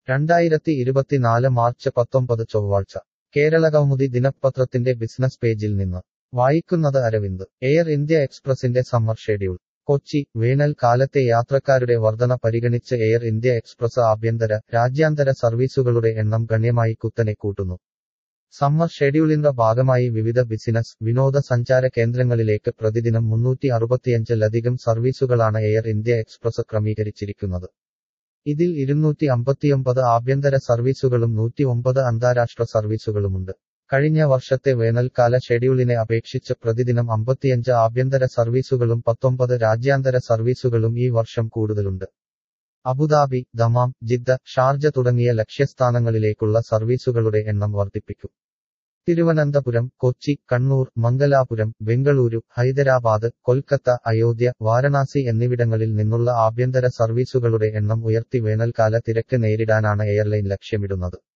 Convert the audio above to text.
രണ്ടായിരത്തി ഇരുപത്തിനാല് മാർച്ച് പത്തൊമ്പത് ചൊവ്വാഴ്ച കേരളകൗമുദി ദിനപത്രത്തിന്റെ ബിസിനസ് പേജിൽ നിന്ന് വായിക്കുന്നത് അരവിന്ദ് എയർ ഇന്ത്യ എക്സ്പ്രസിന്റെ സമ്മർ ഷെഡ്യൂൾ കൊച്ചി വേനൽ കാലത്തെ യാത്രക്കാരുടെ വർധന പരിഗണിച്ച് എയർ ഇന്ത്യ എക്സ്പ്രസ് ആഭ്യന്തര രാജ്യാന്തര സർവീസുകളുടെ എണ്ണം ഗണ്യമായി കുത്തനെ കൂട്ടുന്നു സമ്മർ ഷെഡ്യൂളിന്റെ ഭാഗമായി വിവിധ ബിസിനസ് വിനോദസഞ്ചാര കേന്ദ്രങ്ങളിലേക്ക് പ്രതിദിനം മുന്നൂറ്റി അറുപത്തിയഞ്ചിലധികം സർവീസുകളാണ് എയർ ഇന്ത്യ എക്സ്പ്രസ് ക്രമീകരിച്ചിരിക്കുന്നത് ഇതിൽ ഇരുന്നൂറ്റി അമ്പത്തിയൊമ്പത് ആഭ്യന്തര സർവീസുകളും നൂറ്റി ഒമ്പത് അന്താരാഷ്ട്ര സർവീസുകളുമുണ്ട് കഴിഞ്ഞ വർഷത്തെ വേനൽക്കാല ഷെഡ്യൂളിനെ അപേക്ഷിച്ച് പ്രതിദിനം അമ്പത്തിയഞ്ച് ആഭ്യന്തര സർവീസുകളും പത്തൊമ്പത് രാജ്യാന്തര സർവീസുകളും ഈ വർഷം കൂടുതലുണ്ട് അബുദാബി ദമാം ജിദ്ദ ഷാർജ തുടങ്ങിയ ലക്ഷ്യസ്ഥാനങ്ങളിലേക്കുള്ള സർവീസുകളുടെ എണ്ണം വർദ്ധിപ്പിക്കും തിരുവനന്തപുരം കൊച്ചി കണ്ണൂർ മംഗലാപുരം ബംഗളൂരു ഹൈദരാബാദ് കൊൽക്കത്ത അയോധ്യ വാരണാസി എന്നിവിടങ്ങളിൽ നിന്നുള്ള ആഭ്യന്തര സർവീസുകളുടെ എണ്ണം ഉയർത്തി വേനൽക്കാല തിരക്ക് നേരിടാനാണ് എയർലൈൻ ലക്ഷ്യമിടുന്നത്